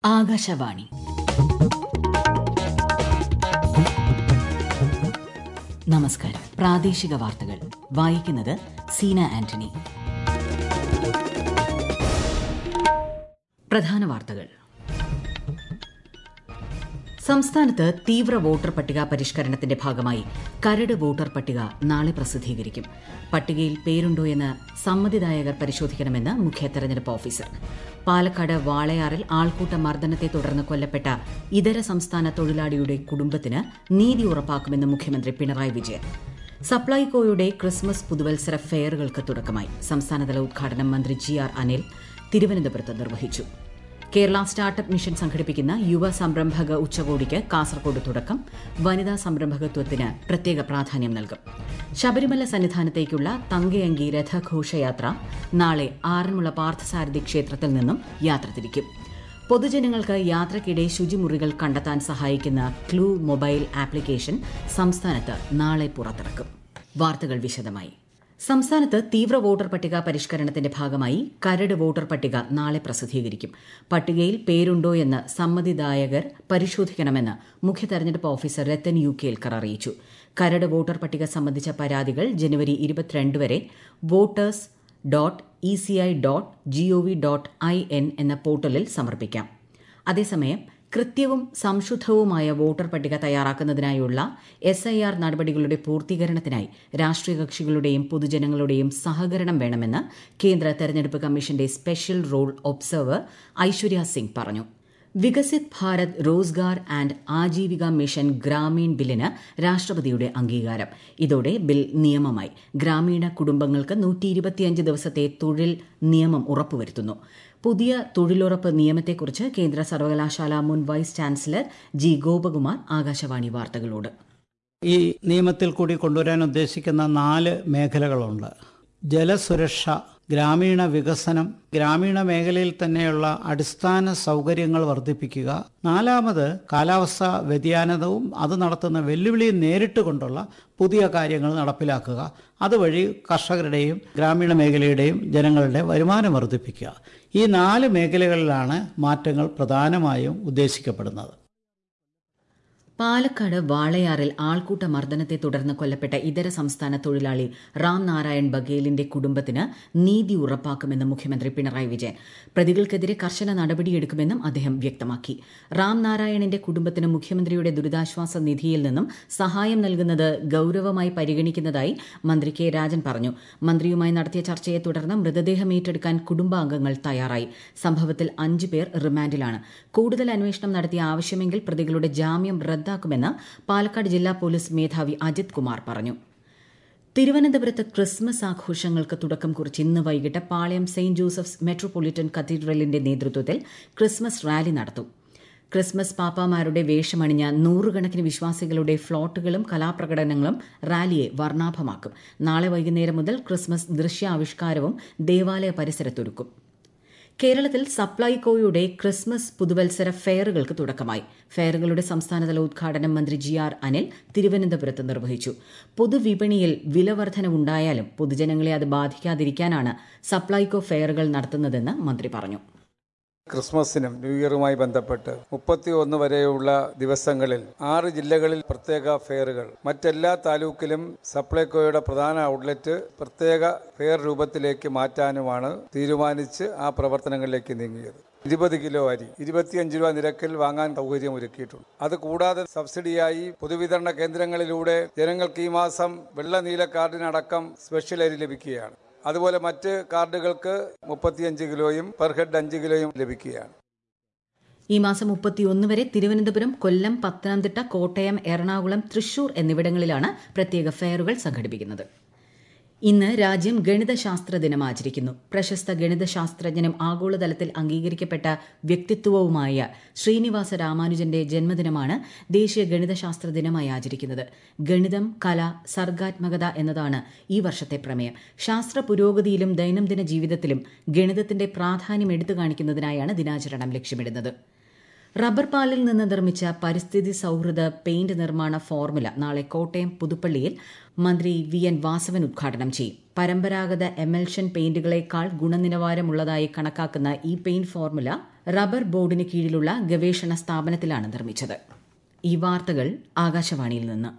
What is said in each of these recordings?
ആകാശവാണി നമസ്കാരം പ്രാദേശിക വാർത്തകൾ വായിക്കുന്നത് സീന ആന്റണി പ്രധാന വാർത്തകൾ സംസ്ഥാനത്ത് തീവ്ര വോട്ടർ പട്ടിക പരിഷ്കരണത്തിന്റെ ഭാഗമായി കരട് വോട്ടർ പട്ടിക നാളെ പ്രസിദ്ധീകരിക്കും പട്ടികയിൽ പേരുണ്ടോ എന്ന് സമ്മതിദായകർ പരിശോധിക്കണമെന്ന് മുഖ്യ തെരഞ്ഞെടുപ്പ് ഓഫീസർ പാലക്കാട് വാളയാറിൽ ആൾക്കൂട്ട മർദ്ദനത്തെ തുടർന്ന് കൊല്ലപ്പെട്ട ഇതര സംസ്ഥാന തൊഴിലാളിയുടെ കുടുംബത്തിന് നീതി ഉറപ്പാക്കുമെന്ന് മുഖ്യമന്ത്രി പിണറായി വിജയൻ സപ്ലൈകോയുടെ ക്രിസ്മസ് പുതുവത്സര ഫെയറുകൾക്ക് തുടക്കമായി സംസ്ഥാനതല ഉദ്ഘാടനം മന്ത്രി ജി ആർ അനിൽ തിരുവനന്തപുരത്ത് നിർവഹിച്ചു കേരള സ്റ്റാർട്ടപ്പ് മിഷൻ സംഘടിപ്പിക്കുന്ന യുവ സംരംഭക ഉച്ചകോടിക്ക് കാസർകോട് തുടക്കം വനിതാ സംരംഭകത്വത്തിന് പ്രത്യേക പ്രാധാന്യം നൽകും ശബരിമല സന്നിധാനത്തേക്കുള്ള തങ്കയങ്കി രഥഘോഷയാത്ര നാളെ ആറന്മുള പാർത്ഥസാരഥി ക്ഷേത്രത്തിൽ നിന്നും യാത്ര തിരിക്കും പൊതുജനങ്ങൾക്ക് യാത്രയ്ക്കിടെ ശുചിമുറികൾ കണ്ടെത്താൻ സഹായിക്കുന്ന ക്ലൂ മൊബൈൽ ആപ്ലിക്കേഷൻ സംസ്ഥാനത്ത് നാളെ പുറത്തിറക്കും വാർത്തകൾ വിശദമായി സംസ്ഥാനത്ത് തീവ്ര വോട്ടർ പട്ടിക പരിഷ്കരണത്തിന്റെ ഭാഗമായി കരട് വോട്ടർ പട്ടിക നാളെ പ്രസിദ്ധീകരിക്കും പട്ടികയിൽ പേരുണ്ടോ എന്ന് സമ്മതിദായകർ പരിശോധിക്കണമെന്ന് മുഖ്യ തെരഞ്ഞെടുപ്പ് ഓഫീസർ രത്തൻ യു കേൽക്കർ അറിയിച്ചു കരട് വോട്ടർ പട്ടിക സംബന്ധിച്ച പരാതികൾ ജനുവരി ഇരുപത്തിരണ്ട് വരെ voters dot E C I dot G O V dot I N എന്ന പോർട്ടലിൽ സമർപ്പിക്കാം അതേസമയം കൃത്യവും സംശുദ്ധവുമായ വോട്ടർ പട്ടിക തയ്യാറാക്കുന്നതിനായുള്ള എസ് ഐ ആർ നടപടികളുടെ പൂർത്തീകരണത്തിനായി രാഷ്ട്രീയ കക്ഷികളുടെയും പൊതുജനങ്ങളുടെയും സഹകരണം വേണമെന്ന് കേന്ദ്ര തെരഞ്ഞെടുപ്പ് കമ്മീഷന്റെ special roll observer Aishwarya Singh പറഞ്ഞു വികസിത് ഭാരത് റോസ്ഗാർ ആൻഡ് ആജീവിക മിഷൻ ഗ്രാമീൺ ബില്ലിന് രാഷ്ട്രപതിയുടെ അംഗീകാരം ഇതോടെ ബിൽ നിയമമായി ഗ്രാമീണ കുടുംബങ്ങൾക്ക് നൂറ്റി ദിവസത്തെ തൊഴിൽ നിയമം ഉറപ്പുവരുത്തുന്നു പുതിയ തൊഴിലുറപ്പ് നിയമത്തെക്കുറിച്ച് കേന്ദ്ര സർവകലാശാല മുൻ vice chancellor G Gopakumar Akashvani വാർത്തകളോട് ഈ നിയമത്തിൽ കൂടി കൊണ്ടുവരാൻ ഉദ്ദേശിക്കുന്ന നാല് മേഖലകളുണ്ട് ജലസുരക്ഷ ഗ്രാമീണ വികസനം ഗ്രാമീണ മേഖലയിൽ തന്നെയുള്ള അടിസ്ഥാന സൗകര്യങ്ങൾ വർദ്ധിപ്പിക്കുക നാലാമത് കാലാവസ്ഥാ വ്യതിയാനവും അത് നടത്തുന്ന വെല്ലുവിളിയും നേരിട്ട് കൊണ്ടുള്ള പുതിയ കാര്യങ്ങൾ നടപ്പിലാക്കുക അതുവഴി കർഷകരുടെയും ഗ്രാമീണ മേഖലയുടെയും ജനങ്ങളുടെ വരുമാനം വർദ്ധിപ്പിക്കുക ഈ നാല് മേഖലകളിലാണ് മാറ്റങ്ങൾ പ്രധാനമായും ഉദ്ദേശിക്കപ്പെടുന്നത് പാലക്കാട് വാളയാറിൽ ആൾക്കൂട്ട മർദ്ദനത്തെ തുടർന്ന് കൊല്ലപ്പെട്ട ഇതര സംസ്ഥാന തൊഴിലാളി റാം നാരായൺ ബഗേലിന്റെ കുടുംബത്തിന് നീതി ഉറപ്പാക്കുമെന്ന് മുഖ്യമന്ത്രി പിണറായി വിജയൻ പ്രതികൾക്കെതിരെ കർശന നടപടിയെടുക്കുമെന്നും അദ്ദേഹം വ്യക്തമാക്കി റാം നാരായണിന്റെ കുടുംബത്തിന് മുഖ്യമന്ത്രിയുടെ ദുരിതാശ്വാസ നിധിയിൽ നിന്നും സഹായം നൽകുന്നത് ഗൌരവമായി പരിഗണിക്കുന്നതായി മന്ത്രി കെ രാജൻ പറഞ്ഞു മന്ത്രിയുമായി നടത്തിയ ചർച്ചയെ തുടർന്ന് മൃതദേഹം ഏറ്റെടുക്കാൻ കുടുംബാംഗങ്ങൾ തയ്യാറായി സംഭവത്തിൽ അഞ്ചു പേർ റിമാൻഡിലാണ് കൂടുതൽ അന്വേഷണം നടത്തിയ ആവശ്യമെങ്കിൽ പ്രതികളുടെ ജാമ്യം റദ്ദാക്കുമെന്ന് പാലക്കാട് ജില്ലാ പോലീസ് മേധാവി അജിത് കുമാർ പറഞ്ഞു തിരുവനന്തപുരത്ത് ക്രിസ്മസ് ആഘോഷങ്ങൾക്ക് തുടക്കം കുറിച്ച് ഇന്ന് വൈകിട്ട് പാളയം സെയിന്റ് ജോസഫ്സ് മെട്രോപൊളിറ്റൻ കത്തീഡ്രലിന്റെ നേതൃത്വത്തിൽ ക്രിസ്മസ് റാലി നടത്തും ക്രിസ്മസ് പാപ്പാമാരുടെ വേഷമണിഞ്ഞ നൂറുകണക്കിന് വിശ്വാസികളുടെ ഫ്ളോട്ടുകളും കലാപ്രകടനങ്ങളും റാലിയെ വർണ്ണാഭമാക്കും നാളെ വൈകുന്നേരം മുതൽ ക്രിസ്മസ് ദൃശ്യാവിഷ്കാരവും ദേവാലയ പരിസരത്തൊരുക്കും കേരളത്തിൽ സപ്ലൈകോയുടെ ക്രിസ്മസ് പുതുവത്സര ഫെയറുകൾക്ക് തുടക്കമായി ഫെയറുകളുടെ സംസ്ഥാനതല ഉദ്ഘാടനം മന്ത്രി ജി ആർ അനിൽ തിരുവനന്തപുരത്ത് നിർവഹിച്ചു പൊതുവിപണിയിൽ വിലവർധനവുണ്ടായാലും പൊതുജനങ്ങളെ അത് ബാധിക്കാതിരിക്കാനാണ് സപ്ലൈകോ ഫെയറുകൾ നടത്തുന്നതെന്ന് മന്ത്രി പറഞ്ഞു ക്രിസ്മസിനും ന്യൂ ഇയറുമായി ബന്ധപ്പെട്ട് മുപ്പത്തി ഒന്ന് വരെയുള്ള ദിവസങ്ങളിൽ ആറ് ജില്ലകളിൽ പ്രത്യേക ഫെയറുകൾ മറ്റെല്ലാ താലൂക്കിലും സപ്ലൈകോയുടെ പ്രധാന ഔട്ട്ലെറ്റ് പ്രത്യേക ഫെയർ രൂപത്തിലേക്ക് മാറ്റാനുമാണ് തീരുമാനിച്ച് ആ പ്രവർത്തനങ്ങളിലേക്ക് നീങ്ങിയത് ഇരുപത് കിലോ അരി ഇരുപത്തിയഞ്ച് രൂപ നിരക്കിൽ വാങ്ങാൻ സൗകര്യം ഒരുക്കിയിട്ടുണ്ട് അത് കൂടാതെ സബ്സിഡിയായി പൊതുവിതരണ കേന്ദ്രങ്ങളിലൂടെ ജനങ്ങൾക്ക് ഈ മാസം വെള്ള നീല കാർഡിനടക്കം സ്പെഷ്യൽ അരി ലഭിക്കുകയാണ് അതുപോലെ മറ്റ് കാർഡുകൾക്ക് മുപ്പത്തിയഞ്ച് കിലോയും പെർ ഹെഡ് അഞ്ച് കിലോയും ലഭിക്കുകയാണ് ഈ മാസം മുപ്പത്തിയൊന്ന് വരെ തിരുവനന്തപുരം കൊല്ലം പത്തനംതിട്ട കോട്ടയം എറണാകുളം തൃശൂർ എന്നിവിടങ്ങളിലാണ് പ്രത്യേക ഫെയറുകൾ സംഘടിപ്പിക്കുന്നത് ഇന്ന് രാജ്യം ഗണിതശാസ്ത്ര ദിനം ആചരിക്കുന്നു പ്രശസ്ത ഗണിതശാസ്ത്രജ്ഞനും ആഗോളതലത്തിൽ അംഗീകരിക്കപ്പെട്ട വ്യക്തിത്വവുമായ ശ്രീനിവാസ രാമാനുജന്റെ ജന്മദിനമാണ് ദേശീയ ഗണിതശാസ്ത്ര ദിനമായി ആചരിക്കുന്നത് ഗണിതം കല സർഗാത്മകത എന്നതാണ് ഈ വർഷത്തെ പ്രമേയം ശാസ്ത്ര പുരോഗതിയിലും ദൈനംദിന ജീവിതത്തിലും ഗണിതത്തിന്റെ പ്രാധാന്യം എടുത്തു കാണിക്കുന്നതിനായാണ് ദിനാചരണം ലക്ഷ്യമിടുന്നത് റബ്ബർ പാലിൽ നിന്ന് നിർമ്മിച്ച പരിസ്ഥിതി സൌഹൃദ പെയിന്റ് നിർമ്മാണ ഫോർമുല നാളെ കോട്ടയം പുതുപ്പള്ളിയിൽ മന്ത്രി വി എൻ വാസവൻ ഉദ്ഘാടനം ചെയ്യും പരമ്പരാഗത എമൽഷൻ പെയിന്റുകളേക്കാൾ ഗുണനിലവാരമുള്ളതായി കണക്കാക്കുന്ന ഈ പെയിന്റ് ഫോർമുല റബ്ബർ ബോർഡിന് കീഴിലുള്ള ഗവേഷണ സ്ഥാപനത്തിലാണ് നിർമ്മിച്ചത് ഈ വാർത്തകൾ ആകാശവാണിയിൽ നിന്ന്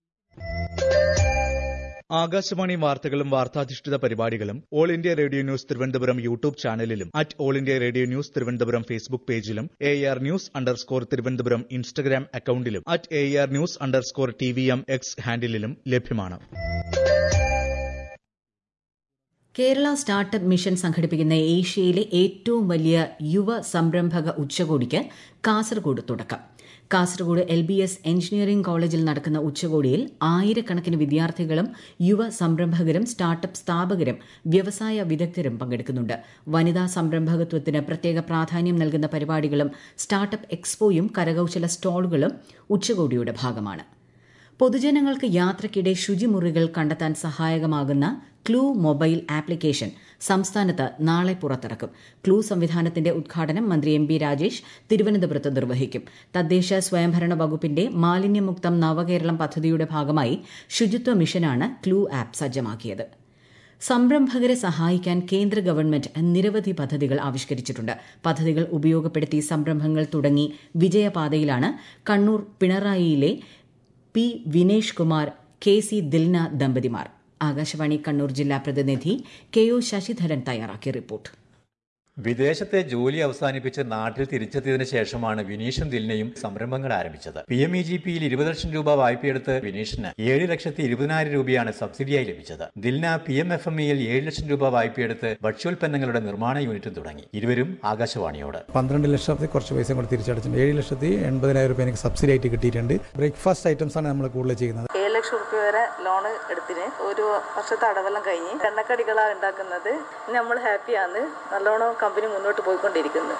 ആകാശവാണി വാർത്തകളും വാർത്താധിഷ്ഠിത പരിപാടികളും all India radio news Thiruvananthapuram YouTube ചാനലിലും at all India radio news Thiruvananthapuram Facebook പേജിലും A R news underscore Thiruvananthapuram Instagram അക്കൌണ്ടിലും at A R news underscore T V M X ഹാൻഡിലും ലഭ്യമാണ് കേരള സ്റ്റാർട്ടപ്പ് മിഷൻ സംഘടിപ്പിക്കുന്ന ഏഷ്യയിലെ ഏറ്റവും വലിയ യുവ സംരംഭക ഉച്ചകോടിക്ക് കാസർഗോഡ് തുടക്കം Kasaragod L B S engineering കോളേജിൽ നടക്കുന്ന ഉച്ചകോടിയിൽ ആയിരക്കണക്കിന് വിദ്യാർത്ഥികളും യുവ സംരംഭകരും സ്റ്റാർട്ടപ്പ് സ്ഥാപകരും വ്യവസായ വിദഗ്ധരും പങ്കെടുക്കുന്നുണ്ട് വനിതാ സംരംഭകത്വത്തിന് പ്രത്യേക പ്രാധാന്യം നൽകുന്ന പരിപാടികളും സ്റ്റാർട്ടപ്പ് എക്സ്പോയും കരകൌശല സ്റ്റാളുകളും ഉച്ചകോടിയുടെ ഭാഗമാണ് പൊതുജനങ്ങൾക്ക് യാത്രയ്ക്കിടെ ശുചിമുറികൾ കണ്ടെത്താൻ സഹായകമാകുന്ന ക്ലൂ മൊബൈൽ ആപ്ലിക്കേഷൻ സംസ്ഥാനത്ത് നാളെ പുറത്തിറക്കും ക്ലൂ സംവിധാനത്തിന്റെ ഉദ്ഘാടനം മന്ത്രി എം ബി രാജേഷ് തിരുവനന്തപുരത്ത് നിർവഹിക്കും തദ്ദേശ സ്വയംഭരണ വകുപ്പിന്റെ മാലിന്യമുക്തം നവകേരളം പദ്ധതിയുടെ ഭാഗമായി ശുചിത്വ മിഷനാണ് ക്ലൂ ആപ്പ് സജ്ജമാക്കിയത് സംരംഭകരെ സഹായിക്കാൻ കേന്ദ്ര ഗവൺമെന്റ് നിരവധി പദ്ധതികൾ ആവിഷ്കരിച്ചിട്ടുണ്ട് പദ്ധതികൾ ഉപയോഗപ്പെടുത്തി സംരംഭങ്ങൾ തുടങ്ങി വിജയപാതയിലാണ് കണ്ണൂർ പിണറായിയിലെ P Vinesh Kumar K C Dilna ദമ്പതിമാർ ആകാശവാണി കണ്ണൂർ ജില്ലാ പ്രതിനിധി കെ ഒ ശശിധരൻ തയ്യാറാക്കിയ റിപ്പോർട്ട് വിദേശത്തെ ജോലി അവസാനിപ്പിച്ച് നാട്ടിൽ തിരിച്ചെത്തിയതിനു ശേഷമാണ് വിനീഷും ദിൽനയും സംരംഭങ്ങൾ ആരംഭിച്ചത് പി എം ഇ ജി പിയിൽ ഇരുപത് ലക്ഷം രൂപ വായ്പയെടുത്ത് വിനീഷിന് ഏഴ് ലക്ഷത്തി ഇരുപതിനായിരം രൂപയാണ് സബ്സിഡിയായി ലഭിച്ചത് Dilna P M F M ഇയിൽ ഏഴ് ലക്ഷം രൂപ വായ്പയെടുത്ത് ഭക്ഷ്യോൽപ്പന്നങ്ങളുടെ നിർമ്മാണ യൂണിറ്റും തുടങ്ങി ഇരുവരും ആകാശവാണിയോട് പന്ത്രണ്ട് ലക്ഷത്തി കുറച്ച് പൈസ കൂടെ തിരിച്ചടച്ചിട്ടുണ്ട് ഏഴ് ലക്ഷത്തി എൺപതിനായിരം രൂപ എനിക്ക് സബ്സിഡി ആയിട്ട് കിട്ടിയിട്ടുണ്ട് ബ്രേക്ക്ഫാസ്റ്റ് ഐറ്റംസ് ആണ് നമ്മൾ കൂടുതൽ ചെയ്യുന്നത് ഏഴ് ലക്ഷം റുപ്യ വരെ ലോൺ എടുത്തിന് ഒരു വർഷത്തെ അടവെല്ലാം കഴിഞ്ഞ് എണ്ണക്കടികളാണ് ഉണ്ടാക്കുന്നത് നമ്മൾ ഹാപ്പിയാണ് നല്ലോണം കമ്പനി മുന്നോട്ട് പോയിക്കൊണ്ടിരിക്കുന്നു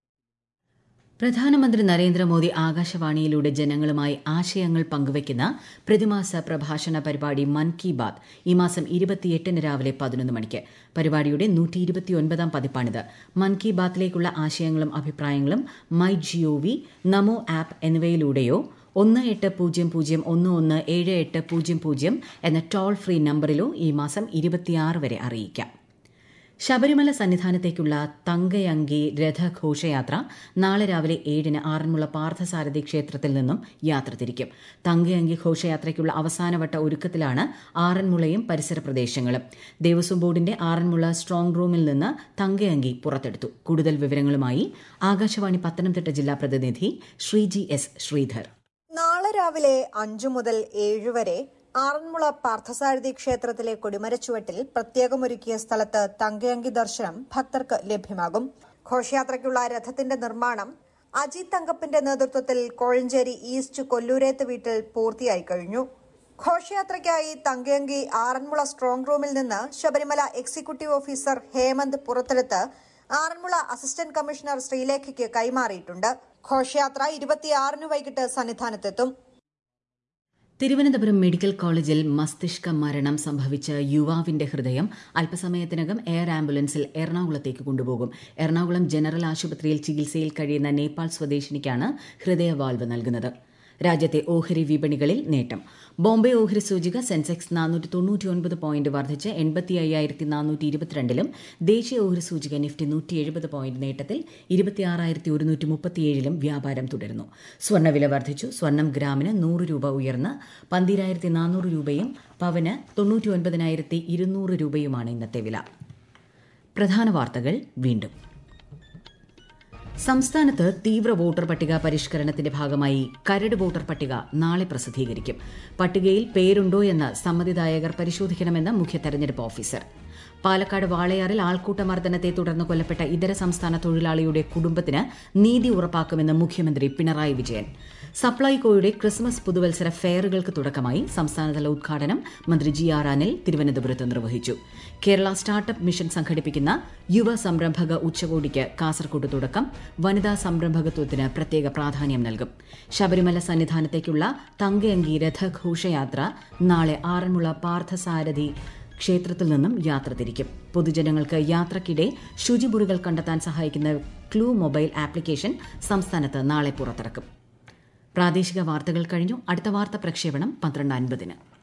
പ്രധാനമന്ത്രി നരേന്ദ്രമോദി ആകാശവാണിയിലൂടെ ജനങ്ങളുമായി ആശയങ്ങൾ പങ്കുവയ്ക്കുന്ന പ്രതിമാസ പ്രഭാഷണ പരിപാടി മൻ കി ബാത് ഈ മാസം ഇരുപത്തിയെട്ടിന് രാവിലെ പതിനൊന്ന് മണിക്ക് പരിപാടിയുടെ നൂറ്റി ഇരുപത്തിയൊൻപതാം പതിപ്പാണിത് മൻ കി ബാത്തിലേക്കുള്ള ആശയങ്ങളും അഭിപ്രായങ്ങളും മൈ ജിഒവി നമോ ആപ്പ് എന്നിവയിലൂടെയോ ഒന്ന് എട്ട് പൂജ്യം പൂജ്യം ഒന്ന് ഒന്ന് ഏഴ് എട്ട് പൂജ്യം പൂജ്യം എന്ന ടോൾ ഫ്രീ നമ്പറിലോ ഈ മാസം ഇരുപത്തിയാറ് വരെ അറിയിക്കാം ശബരിമല സന്നിധാനത്തേക്കുള്ള തങ്കയങ്കി രഥഘോഷയാത്ര നാളെ രാവിലെ ഏഴിന് ആറന്മുള പാർത്ഥസാരഥി ക്ഷേത്രത്തിൽ നിന്നും യാത്ര തിരിക്കും തങ്കയങ്കി ഘോഷയാത്രയ്ക്കുള്ള അവസാനവട്ട ഒരുക്കത്തിലാണ് ആറന്മുളയും പരിസര പ്രദേശങ്ങളും ദേവസ്വം ബോർഡിന്റെ ആറന്മുള സ്ട്രോങ് റൂമിൽ നിന്ന് തങ്കയങ്കി പുറത്തെടുത്തു കൂടുതൽ വിവരങ്ങളുമായി ആകാശവാണി പത്തനംതിട്ട ജില്ലാ പ്രതിനിധി ശ്രീജി എസ് ശ്രീധർ നാളെ രാവിലെ അഞ്ചു മുതൽ ഏഴ് വരെ ആറന്മുള പാർത്ഥസാരഥി ക്ഷേത്രത്തിലെ കൊടിമരച്ചുവട്ടിൽ പ്രത്യേകമൊരുക്കിയ സ്ഥലത്ത് തങ്കയങ്കി ദർശനം ഭക്തർക്ക് ലഭ്യമാകും ഘോഷയാത്രയ്ക്കുള്ള രഥത്തിന്റെ നിർമ്മാണം അജിത് തങ്കപ്പിന്റെ നേതൃത്വത്തിൽ കോഴഞ്ചേരി ഈസ്റ്റ് കൊല്ലൂരേത്ത് വീട്ടിൽ പൂർത്തിയായി കഴിഞ്ഞു ഘോഷയാത്രയ്ക്കായി തങ്കയങ്കി ആറന്മുള സ്ട്രോങ് റൂമിൽ നിന്ന് ശബരിമല എക്സിക്യൂട്ടീവ് ഓഫീസർ ഹേമന്ത് പുറത്തെടുത്ത് ആറന്മുള അസിസ്റ്റന്റ് കമ്മീഷണർ ശ്രീലേഖയ്ക്ക് കൈമാറിയിട്ടുണ്ട് ഘോഷയാത്ര ഇരുപത്തിയാറിന് വൈകിട്ട് സന്നിധാനത്തെത്തും തിരുവനന്തപുരം മെഡിക്കൽ കോളേജിൽ മസ്തിഷ്ക മരണം സംഭവിച്ച യുവാവിന്റെ ഹൃദയം അല്പസമയത്തിനകം എയർ ആംബുലൻസിൽ എറണാകുളത്തേക്ക് കൊണ്ടുപോകും എറണാകുളം ജനറൽ ആശുപത്രിയിൽ ചികിത്സയിൽ കഴിയുന്ന നേപ്പാൾ സ്വദേശിനിക്കാണ് ഹൃദയവാൽവ് നൽകുന്നത് രാജ്യത്തെ ഓഹരി വിപണികളിൽ നേട്ടം ബോംബെ ഓഹരി സൂചിക സെൻസെക്സ് നാനൂറ്റി തൊണ്ണൂറ്റിയൊൻപത് പോയിന്റ് വർദ്ധിച്ച് എൺപത്തി അയ്യായിരത്തി നാനൂറ്റി ഇരുപത്തിരണ്ടിലും ദേശീയ ഓഹരി സൂചിക നിഫ്റ്റി നൂറ്റി എഴുപത് പോയിന്റ് നേട്ടത്തിൽ ഇരുപത്തിയാറായിരത്തി ഒരുന്നൂറ്റി മുപ്പത്തിയേഴിലും വ്യാപാരം തുടരുന്നു സ്വർണ്ണവില വർദ്ധിച്ചു സ്വർണം ഗ്രാമിന് നൂറ് രൂപ ഉയർന്ന് പന്തിരായിരത്തി നാനൂറ് രൂപയും പവന് തൊണ്ണൂറ്റി ഒൻപതിനായിരത്തി ഇരുന്നൂറ് രൂപയുമാണ് ഇന്നത്തെ വില പ്രധാന വാർത്തകൾ വീണ്ടും സംസ്ഥാനത്ത് തീവ്ര വോട്ടർ പട്ടിക പരിഷ്കരണത്തിന്റെ ഭാഗമായി കരട് വോട്ടർ പട്ടിക നാളെ പ്രസിദ്ധീകരിക്കും പട്ടികയിൽ പേരുണ്ടോ എന്ന് സമ്മതിദായകർ പരിശോധിക്കണമെന്ന് മുഖ്യ തെരഞ്ഞെടുപ്പ് ഓഫീസർ പാലക്കാട് വാളയാറിൽ ആൾക്കൂട്ടമർദ്ദനത്തെ തുടർന്ന് കൊല്ലപ്പെട്ട ഇതര സംസ്ഥാന തൊഴിലാളിയുടെ കുടുംബത്തിന് നീതി ഉറപ്പാക്കുമെന്ന് മുഖ്യമന്ത്രി പിണറായി വിജയൻ സപ്ലൈകോയുടെ ക്രിസ്മസ് പുതുവത്സര ഫെയറുകൾക്ക് തുടക്കമായി സംസ്ഥാനതല ഉദ്ഘാടനം മന്ത്രി ജി ആർ അനിൽ തിരുവനന്തപുരത്ത് നിർവഹിച്ചു കേരള സ്റ്റാർട്ടപ്പ് മിഷൻ സംഘടിപ്പിക്കുന്ന യുവ സംരംഭക ഉച്ചകോടിക്ക് കാസർകോട് തുടക്കം വനിതാ സംരംഭകത്വത്തിന് പ്രത്യേക പ്രാധാന്യം നൽകും ശബരിമല സന്നിധാനത്തേക്കുള്ള തങ്കയങ്കി രഥഘോഷയാത്ര നാളെ ആറന്മുള പാർത്ഥസാരഥി ക്ഷേത്രത്തിൽ നിന്നും യാത്ര തിരിക്കും പൊതുജനങ്ങൾക്ക് യാത്രക്കിടെ ശുചിമുറികൾ കണ്ടെത്താൻ സഹായിക്കുന്ന ക്ലൂ മൊബൈൽ ആപ്ലിക്കേഷൻ സംസ്ഥാനത്ത് നാളെ പുറത്തിറക്കും പ്രാദേശിക വാർത്തകൾ കഴിഞ്ഞു അടുത്ത വാർത്ത പ്രക്ഷേപണം പന്ത്രണ്ട് അൻപതിന്